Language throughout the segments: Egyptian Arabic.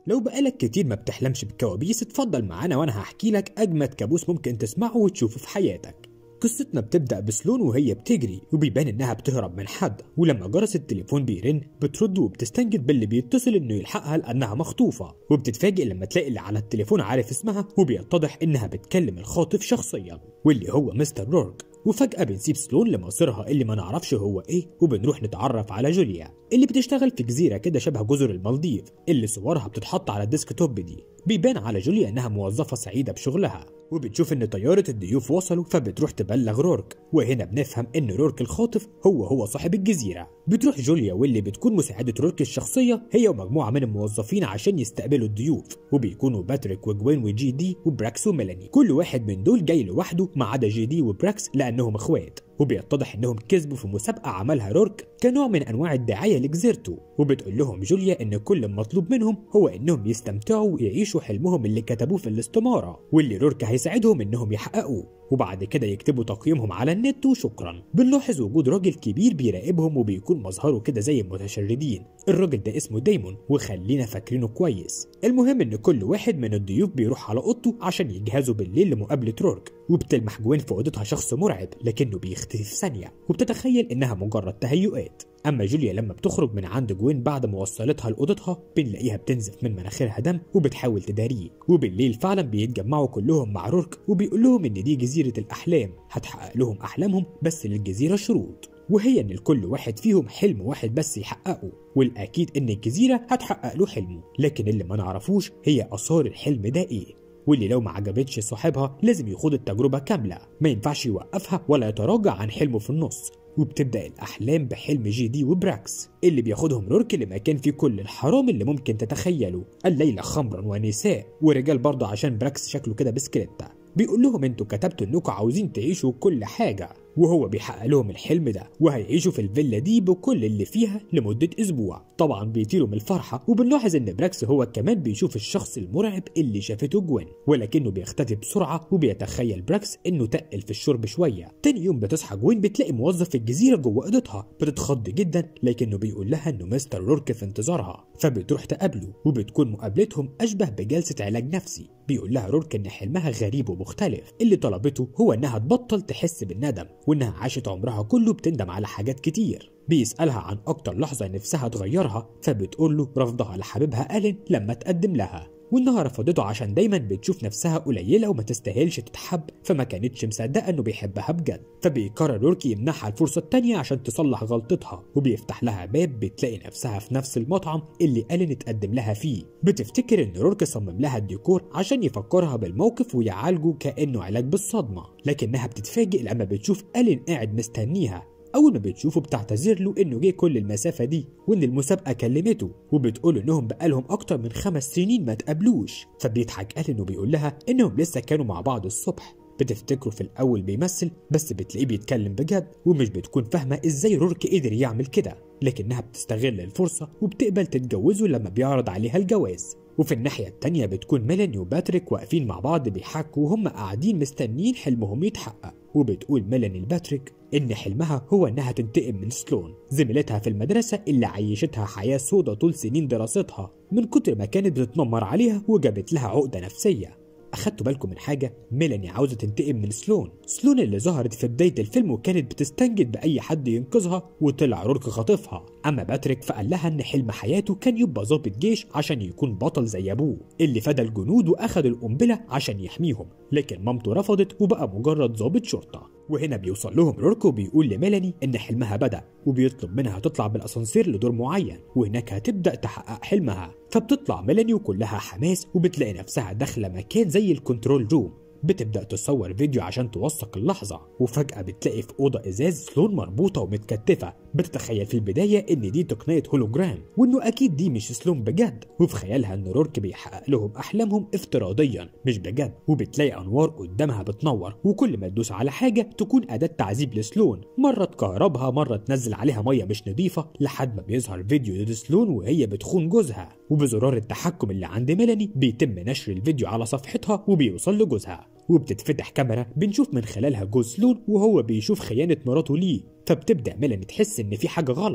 لو بقالك كتير ما بتحلمش بالكوابيس اتفضل معانا وانا هحكي لك اجمد كابوس ممكن تسمعه وتشوفه في حياتك قصتنا بتبدأ بسلون وهي بتجري وبيبان إنها بتهرب من حد ولما جرس التليفون بيرن بترد وبتستنجد باللي بيتصل إنه يلحقها لأنها مخطوفة وبتتفاجئ لما تلاقي اللي على التليفون عارف اسمها وبيتضح إنها بتكلم الخاطف شخصيا واللي هو مستر رورك وفجأة بنسيب سلون لمصيرها اللي ما نعرفش هو ايه وبنروح نتعرف على جوليا اللي بتشتغل في جزيرة كده شبه جزر المالديف اللي صورها بتتحط على الديسك توب دي بيبان على جوليا انها موظفة سعيدة بشغلها وبتشوف ان طيارة الضيوف وصلوا فبتروح تبلغ رورك وهنا بنفهم ان رورك الخاطف هو هو صاحب الجزيرة بتروح جوليا واللي بتكون مساعدة رورك الشخصية هي ومجموعة من الموظفين عشان يستقبلوا الضيوف وبيكونوا باتريك وجوين وجي دي وبراكس وميلاني كل واحد من دول جاي لوحده ما عدا جي دي وبراكس لانهم اخوات وبيتضح انهم كسبوا في مسابقه عملها رورك كنوع من انواع الدعايه لجزيرته وبتقول لهم جوليا ان كل المطلوب منهم هو انهم يستمتعوا ويعيشوا حلمهم اللي كتبوه في الاستماره واللي رورك هيساعدهم انهم يحققوه وبعد كده يكتبوا تقييمهم على النت وشكرا بنلاحظ وجود راجل كبير بيراقبهم وبيكون مظهره كده زي المتشردين الراجل ده اسمه دايمون وخلينا فاكرينه كويس المهم ان كل واحد من الضيوف بيروح على اوضته عشان يجهزوا بالليل لمقابله رورك وبتلمح جوين في اوضتها شخص مرعب لكنه بيختفي في ثانيه وبتتخيل انها مجرد تهيؤات اما جوليا لما بتخرج من عند جوين بعد ما وصلتها لاوضتها بنلاقيها بتنزف من مناخيرها دم وبتحاول تداريه وبالليل فعلا بيتجمعوا كلهم مع رورك وبيقول لهم ان دي جزيره الاحلام هتحقق لهم احلامهم بس للجزيره شروط وهي ان لكل واحد فيهم حلم واحد بس يحققه والاكيد ان الجزيره هتحقق له حلمه لكن اللي ما نعرفوش هي اثار الحلم ده ايه واللي لو ما عجبتش صاحبها لازم يخوض التجربة كاملة ما ينفعش يوقفها ولا يتراجع عن حلمه في النص وبتبدأ الأحلام بحلم جي دي وبراكس اللي بياخدهم رورك لمكان فيه كل الحرام اللي ممكن تتخيله الليلة خمرا ونساء ورجال برضه عشان براكس شكله كده بسكريتا بيقول لهم انتوا كتبتوا انكم عاوزين تعيشوا كل حاجة وهو بيحقق لهم الحلم ده وهيعيشوا في الفيلا دي بكل اللي فيها لمدة أسبوع طبعا بيطيروا من الفرحة وبنلاحظ إن براكس هو كمان بيشوف الشخص المرعب اللي شافته جوين ولكنه بيختفي بسرعة وبيتخيل براكس إنه تقل في الشرب شوية تاني يوم بتصحى جوين بتلاقي موظف في الجزيرة جوه أوضتها بتتخض جدا لكنه بيقول لها إنه مستر رورك في انتظارها فبتروح تقابله وبتكون مقابلتهم أشبه بجلسة علاج نفسي بيقول لها رورك إن حلمها غريب ومختلف اللي طلبته هو إنها تبطل تحس بالندم وإنها عاشت عمرها كله بتندم على حاجات كتير بيسألها عن أكتر لحظة نفسها تغيرها فبتقول له رفضها لحبيبها ألين لما تقدم لها وإنها رفضته عشان دايما بتشوف نفسها قليلة وما تستاهلش تتحب فما كانتش مصدقة إنه بيحبها بجد فبيقرر روركي يمنحها الفرصة التانية عشان تصلح غلطتها وبيفتح لها باب بتلاقي نفسها في نفس المطعم اللي ألين اتقدم لها فيه بتفتكر إن رورك صمم لها الديكور عشان يفكرها بالموقف ويعالجه كأنه علاج بالصدمة لكنها بتتفاجئ لما بتشوف ألين قاعد مستنيها أول ما بتشوفه بتعتذر له إنه جه كل المسافة دي وإن المسابقة كلمته وبتقول إنهم بقالهم أكتر من خمس سنين ما تقابلوش فبيضحك قال إنه بيقول لها إنهم لسه كانوا مع بعض الصبح بتفتكره في الأول بيمثل بس بتلاقيه بيتكلم بجد ومش بتكون فاهمة إزاي رورك قدر يعمل كده لكنها بتستغل الفرصة وبتقبل تتجوزه لما بيعرض عليها الجواز وفي الناحية التانية بتكون ميلاني وباتريك واقفين مع بعض بيحكوا وهم قاعدين مستنيين حلمهم يتحقق وبتقول ميلاني لباتريك إن حلمها هو إنها تنتقم من سلون زميلتها في المدرسة اللي عيشتها حياة سودة طول سنين دراستها من كتر ما كانت بتتنمر عليها وجابت لها عقدة نفسية أخدتوا بالكم من حاجة؟ ميلاني عاوزة تنتقم من سلون سلون اللي ظهرت في بداية الفيلم وكانت بتستنجد بأي حد ينقذها وطلع رورك خاطفها أما باتريك فقال لها إن حلم حياته كان يبقى ضابط جيش عشان يكون بطل زي أبوه اللي فدى الجنود وأخد القنبلة عشان يحميهم لكن مامته رفضت وبقى مجرد ضابط شرطة وهنا بيوصل لهم روركو وبيقول لميلاني ان حلمها بدا وبيطلب منها تطلع بالاسانسير لدور معين وهناك هتبدا تحقق حلمها فبتطلع ميلاني وكلها حماس وبتلاقي نفسها داخله مكان زي الكنترول روم بتبدأ تصور فيديو عشان توثق اللحظة وفجأة بتلاقي في أوضة إزاز سلون مربوطة ومتكتفة بتتخيل في البداية إن دي تقنية هولوجرام وإنه أكيد دي مش سلون بجد وفي خيالها إن رورك بيحقق لهم أحلامهم افتراضيا مش بجد وبتلاقي أنوار قدامها بتنور وكل ما تدوس على حاجة تكون أداة تعذيب لسلون مرة تكهربها مرة تنزل عليها مية مش نظيفة لحد ما بيظهر فيديو لسلون وهي بتخون جوزها وبزرار التحكم اللي عند ميلاني بيتم نشر الفيديو على صفحتها وبيوصل لجوزها وبتتفتح كاميرا بنشوف من خلالها جوز سلون وهو بيشوف خيانة مراته ليه فبتبدأ ميلاني تحس إن في حاجة غلط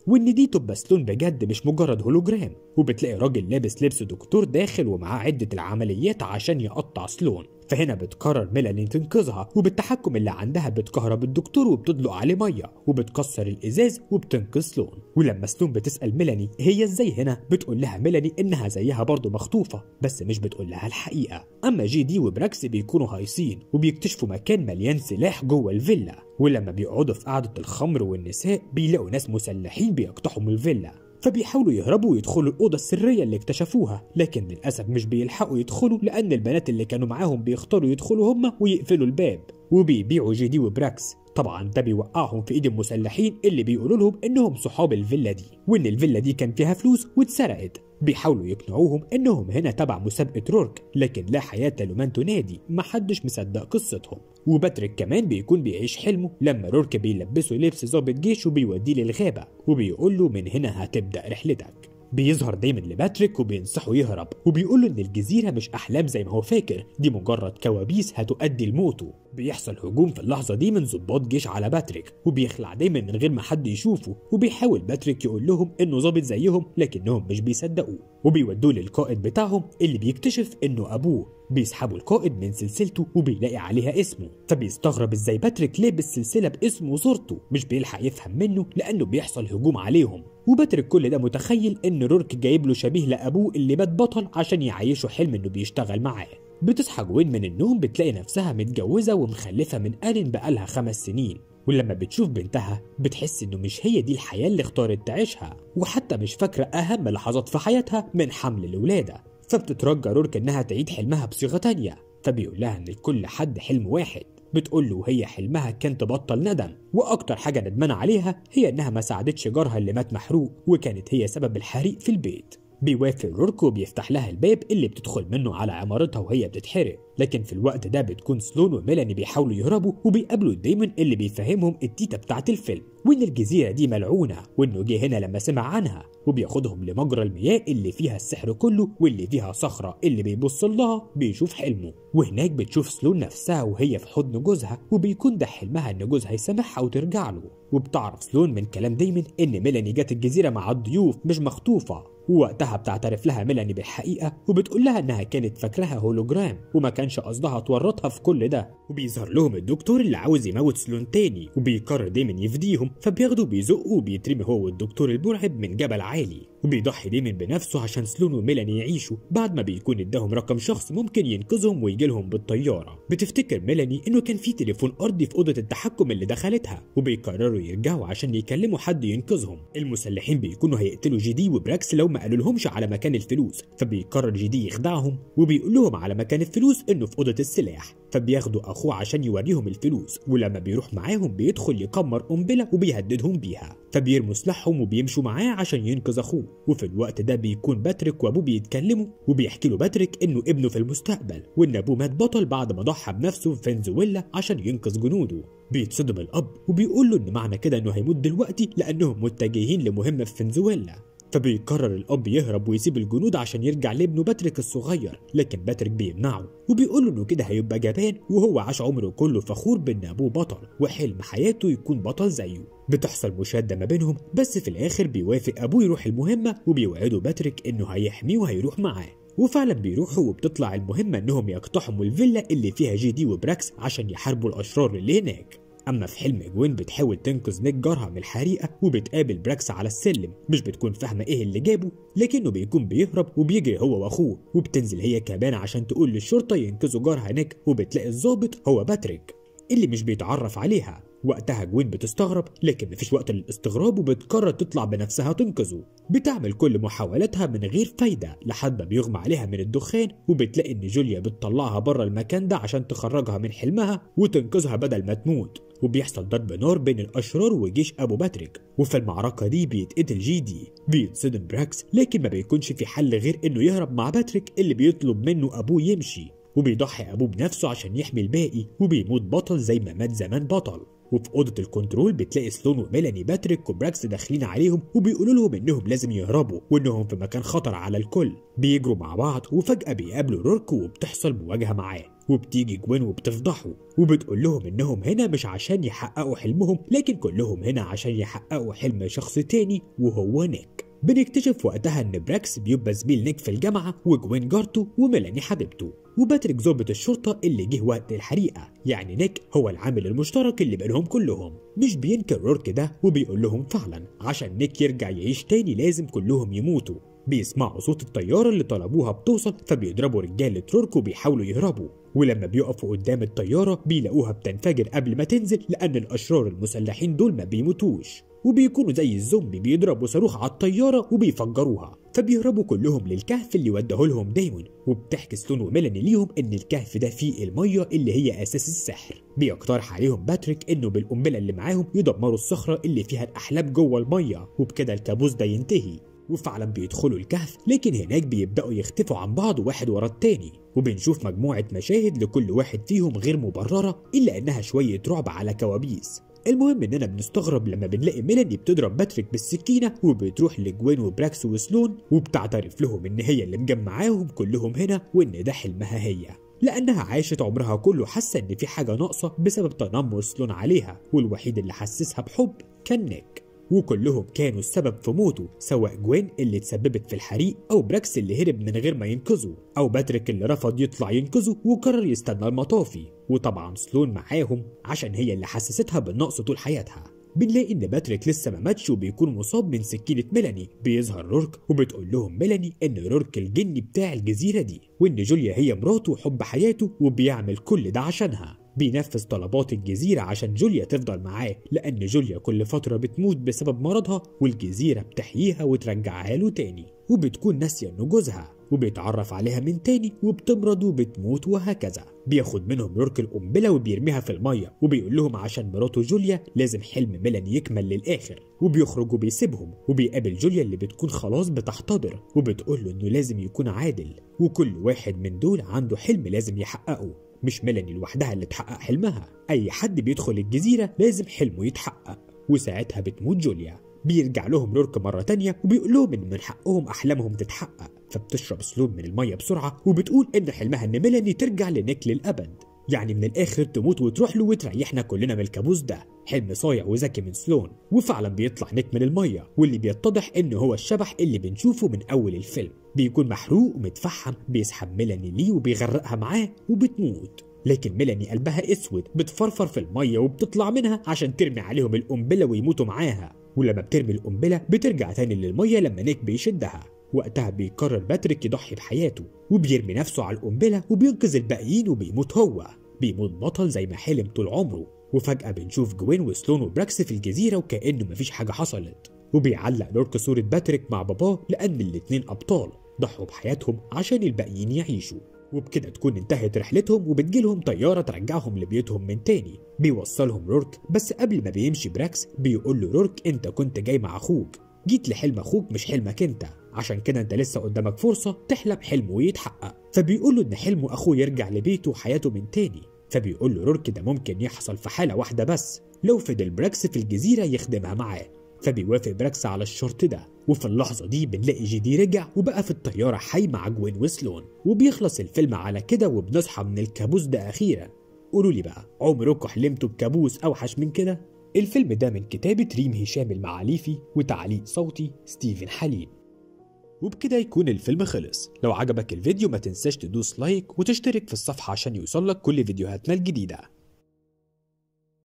وان دي تبقى سلون بجد مش مجرد هولوجرام وبتلاقي راجل لابس لبس دكتور داخل ومعاه عدة العمليات عشان يقطع سلون فهنا بتقرر ميلاني تنقذها وبالتحكم اللي عندها بتكهرب الدكتور وبتدلق عليه ميه وبتكسر الازاز وبتنقذ سلون ولما سلون بتسال ميلاني هي ازاي هنا بتقول لها ميلاني انها زيها برضه مخطوفه بس مش بتقول لها الحقيقه اما جي دي وبراكس بيكونوا هايصين وبيكتشفوا مكان مليان سلاح جوه الفيلا ولما بيقعدوا في قعده الخمر والنساء بيلاقوا ناس مسلحين بيقتحموا الفيلا فبيحاولوا يهربوا ويدخلوا الأوضة السرية اللي اكتشفوها لكن للأسف مش بيلحقوا يدخلوا لأن البنات اللي كانوا معاهم بيختاروا يدخلوا هما ويقفلوا الباب وبيبيعوا جي دي وبراكس طبعا ده بيوقعهم في ايد المسلحين اللي بيقولوا لهم انهم صحاب الفيلا دي وان الفيلا دي كان فيها فلوس واتسرقت بيحاولوا يقنعوهم انهم هنا تبع مسابقه رورك لكن لا حياه لمن تنادي محدش مصدق قصتهم وباتريك كمان بيكون بيعيش حلمه لما رورك بيلبسه لبس ضابط جيش وبيوديه للغابه وبيقول له من هنا هتبدا رحلتك بيظهر دايما لباتريك وبينصحه يهرب وبيقول له ان الجزيره مش احلام زي ما هو فاكر دي مجرد كوابيس هتؤدي لموته بيحصل هجوم في اللحظه دي من ضباط جيش على باتريك وبيخلع دايما من غير ما حد يشوفه وبيحاول باتريك يقول لهم انه ظابط زيهم لكنهم مش بيصدقوه وبيودوه للقائد بتاعهم اللي بيكتشف انه ابوه بيسحبوا القائد من سلسلته وبيلاقي عليها اسمه فبيستغرب ازاي باتريك لابس سلسله باسمه وصورته مش بيلحق يفهم منه لانه بيحصل هجوم عليهم وباتريك كل ده متخيل ان رورك جايب له شبيه لابوه اللي مات بطل عشان يعيشه حلم انه بيشتغل معاه بتصحى جوين من النوم بتلاقي نفسها متجوزة ومخلفة من ألين بقالها خمس سنين ولما بتشوف بنتها بتحس انه مش هي دي الحياة اللي اختارت تعيشها وحتى مش فاكرة أهم لحظات في حياتها من حمل الولادة فبتترجى رورك انها تعيد حلمها بصيغة تانية فبيقول لها ان لكل حد حلم واحد بتقول له هي حلمها كان تبطل ندم واكتر حاجه ندمانه عليها هي انها ما ساعدتش جارها اللي مات محروق وكانت هي سبب الحريق في البيت بيوافق رورك وبيفتح لها الباب اللي بتدخل منه على عمارتها وهي بتتحرق لكن في الوقت ده بتكون سلون وميلاني بيحاولوا يهربوا وبيقابلوا دايما اللي بيفهمهم التيتا بتاعت الفيلم وان الجزيره دي ملعونه وانه جه هنا لما سمع عنها وبياخدهم لمجرى المياه اللي فيها السحر كله واللي فيها صخره اللي بيبص لها بيشوف حلمه وهناك بتشوف سلون نفسها وهي في حضن جوزها وبيكون ده حلمها ان جوزها يسامحها وترجع له وبتعرف سلون من كلام دايما ان ميلاني جت الجزيره مع الضيوف مش مخطوفه ووقتها بتعترف لها ميلاني بالحقيقة وبتقول لها إنها كانت فاكراها هولوجرام وما كانش قصدها تورطها في كل ده وبيظهر لهم الدكتور اللي عاوز يموت سلون تاني وبيقرر دايما يفديهم فبياخدوا بيزقوا وبيترمي هو والدكتور المرعب من جبل عالي وبيضحي دايما بنفسه عشان سلون وميلاني يعيشوا بعد ما بيكون اداهم رقم شخص ممكن ينقذهم ويجي لهم بالطياره بتفتكر ميلاني انه كان في تليفون ارضي في اوضه التحكم اللي دخلتها وبيقرروا يرجعوا عشان يكلموا حد ينقذهم المسلحين بيكونوا هيقتلوا جي دي وبراكس لو ما قالوا لهمش على مكان الفلوس فبيقرر جي دي يخدعهم وبيقول لهم على مكان الفلوس انه في اوضه السلاح فبياخدوا اخوه عشان يوريهم الفلوس ولما بيروح معاهم بيدخل يكمر قنبله وبيهددهم بيها فبيرموا سلاحهم وبيمشوا معاه عشان ينقذ اخوه وفي الوقت ده بيكون باتريك وابوه بيتكلموا وبيحكي له باتريك انه ابنه في المستقبل وان ابوه مات بطل بعد ما ضحى بنفسه في فنزويلا عشان ينقذ جنوده بيتصدم الاب وبيقول له ان معنى كده انه هيموت دلوقتي لانهم متجهين لمهمه في فنزويلا فبيقرر الاب يهرب ويسيب الجنود عشان يرجع لابنه باتريك الصغير لكن باتريك بيمنعه وبيقول له انه كده هيبقى جبان وهو عاش عمره كله فخور بان ابوه بطل وحلم حياته يكون بطل زيه بتحصل مشاده ما بينهم بس في الاخر بيوافق ابوه يروح المهمه وبيوعده باتريك انه هيحميه وهيروح معاه وفعلا بيروحوا وبتطلع المهمة انهم يقتحموا الفيلا اللي فيها جي دي وبراكس عشان يحاربوا الاشرار اللي هناك اما في حلم جوين بتحاول تنقذ نيك جارها من الحريقه وبتقابل براكس على السلم مش بتكون فاهمه ايه اللي جابه لكنه بيكون بيهرب وبيجري هو واخوه وبتنزل هي كمان عشان تقول للشرطه ينقذوا جارها نيك وبتلاقي الظابط هو باتريك اللي مش بيتعرف عليها وقتها جوين بتستغرب لكن مفيش وقت للاستغراب وبتقرر تطلع بنفسها تنقذه بتعمل كل محاولاتها من غير فايدة لحد ما بيغمى عليها من الدخان وبتلاقي ان جوليا بتطلعها بره المكان ده عشان تخرجها من حلمها وتنقذها بدل ما تموت وبيحصل ضرب نار بين الاشرار وجيش ابو باتريك وفي المعركه دي بيتقتل جي دي بيتصدم براكس لكن ما بيكونش في حل غير انه يهرب مع باتريك اللي بيطلب منه ابوه يمشي وبيضحي ابوه بنفسه عشان يحمي الباقي وبيموت بطل زي ما مات زمان بطل وفي اوضه الكنترول بتلاقي سلون وميلاني باتريك وبراكس داخلين عليهم وبيقولوا لهم انهم لازم يهربوا وانهم في مكان خطر على الكل بيجروا مع بعض وفجاه بيقابلوا رورك وبتحصل مواجهه معاه وبتيجي جوين وبتفضحه وبتقول لهم انهم هنا مش عشان يحققوا حلمهم لكن كلهم هنا عشان يحققوا حلم شخص تاني وهو نيك بنكتشف وقتها ان براكس بيبقى زميل نيك في الجامعه وجوين جارته وميلاني حبيبته وباتريك ضابط الشرطه اللي جه وقت الحريقه يعني نيك هو العامل المشترك اللي بينهم كلهم مش بينكر رورك ده وبيقول لهم فعلا عشان نيك يرجع يعيش تاني لازم كلهم يموتوا بيسمعوا صوت الطيارة اللي طلبوها بتوصل فبيضربوا رجالة رورك وبيحاولوا يهربوا ولما بيقفوا قدام الطيارة بيلاقوها بتنفجر قبل ما تنزل لأن الأشرار المسلحين دول ما بيموتوش وبيكونوا زي الزومبي بيضربوا صاروخ على الطيارة وبيفجروها فبيهربوا كلهم للكهف اللي وداه لهم دايمون وبتحكي سلون وميلاني ليهم ان الكهف ده فيه المية اللي هي اساس السحر بيقترح عليهم باتريك انه بالقنبلة اللي معاهم يدمروا الصخرة اللي فيها الاحلام جوه المية وبكده الكابوس ده ينتهي وفعلا بيدخلوا الكهف لكن هناك بيبدأوا يختفوا عن بعض واحد ورا التاني وبنشوف مجموعة مشاهد لكل واحد فيهم غير مبررة إلا إنها شوية رعب على كوابيس المهم اننا بنستغرب لما بنلاقي ميلاني بتضرب باتريك بالسكينه وبتروح لجوين وبراكس وسلون وبتعترف لهم ان هي اللي مجمعاهم كلهم هنا وان ده حلمها هي لانها عاشت عمرها كله حاسه ان في حاجه ناقصه بسبب تنمر سلون عليها والوحيد اللي حسسها بحب كان نيك وكلهم كانوا السبب في موته سواء جوين اللي تسببت في الحريق او براكس اللي هرب من غير ما ينقذه او باتريك اللي رفض يطلع ينقذه وقرر يستنى المطافي وطبعا سلون معاهم عشان هي اللي حسستها بالنقص طول حياتها بنلاقي ان باتريك لسه ما ماتش وبيكون مصاب من سكينة ميلاني بيظهر رورك وبتقول لهم ميلاني ان رورك الجني بتاع الجزيرة دي وان جوليا هي مراته وحب حياته وبيعمل كل ده عشانها بينفذ طلبات الجزيرة عشان جوليا تفضل معاه لأن جوليا كل فترة بتموت بسبب مرضها والجزيرة بتحييها وترجعها له تاني وبتكون ناسية إنه جوزها وبيتعرف عليها من تاني وبتمرض وبتموت وهكذا بياخد منهم يورك القنبلة وبيرميها في المية وبيقول لهم عشان مراته جوليا لازم حلم ميلاني يكمل للآخر وبيخرج وبيسيبهم وبيقابل جوليا اللي بتكون خلاص بتحتضر وبتقول له إنه لازم يكون عادل وكل واحد من دول عنده حلم لازم يحققه مش ميلاني لوحدها اللي تحقق حلمها أي حد بيدخل الجزيرة لازم حلمه يتحقق وساعتها بتموت جوليا بيرجع لهم لورك مرة تانية وبيقول لهم إن من حقهم أحلامهم تتحقق فبتشرب سلوب من المية بسرعة وبتقول إن حلمها إن ميلاني ترجع لنيك للأبد يعني من الآخر تموت وتروح له وتريحنا كلنا من الكابوس ده حلم صايع وذكي من سلون وفعلا بيطلع نيك من المية واللي بيتضح إن هو الشبح اللي بنشوفه من أول الفيلم بيكون محروق ومتفحم بيسحب ميلاني ليه وبيغرقها معاه وبتموت لكن ميلاني قلبها اسود بتفرفر في الميه وبتطلع منها عشان ترمي عليهم القنبله ويموتوا معاها ولما بترمي القنبله بترجع تاني للميه لما نيك بيشدها وقتها بيقرر باتريك يضحي بحياته وبيرمي نفسه على القنبله وبينقذ الباقيين وبيموت هو بيموت بطل زي ما حلم طول عمره وفجأة بنشوف جوين وسلون وبراكس في الجزيرة وكأنه مفيش حاجة حصلت وبيعلق لورك صورة باتريك مع باباه لأن الاتنين أبطال ضحوا بحياتهم عشان الباقيين يعيشوا وبكده تكون انتهت رحلتهم وبتجيلهم طيارة ترجعهم لبيوتهم من تاني بيوصلهم رورك بس قبل ما بيمشي براكس بيقول له رورك انت كنت جاي مع اخوك جيت لحلم اخوك مش حلمك انت عشان كده انت لسه قدامك فرصة تحلم حلمه ويتحقق فبيقول له ان حلمه اخوه يرجع لبيته وحياته من تاني فبيقول له رورك ده ممكن يحصل في حالة واحدة بس لو فضل براكس في الجزيرة يخدمها معاه فبيوافق براكس على الشرط ده وفي اللحظة دي بنلاقي جيدي رجع وبقى في الطيارة حي مع جوين وسلون وبيخلص الفيلم على كده وبنصحى من الكابوس ده أخيرا قولوا لي بقى عمركم حلمتوا بكابوس أوحش من كده؟ الفيلم ده من كتابة ريم هشام المعاليفي وتعليق صوتي ستيفن حليم وبكده يكون الفيلم خلص لو عجبك الفيديو ما تنساش تدوس لايك وتشترك في الصفحة عشان يوصلك كل فيديوهاتنا الجديدة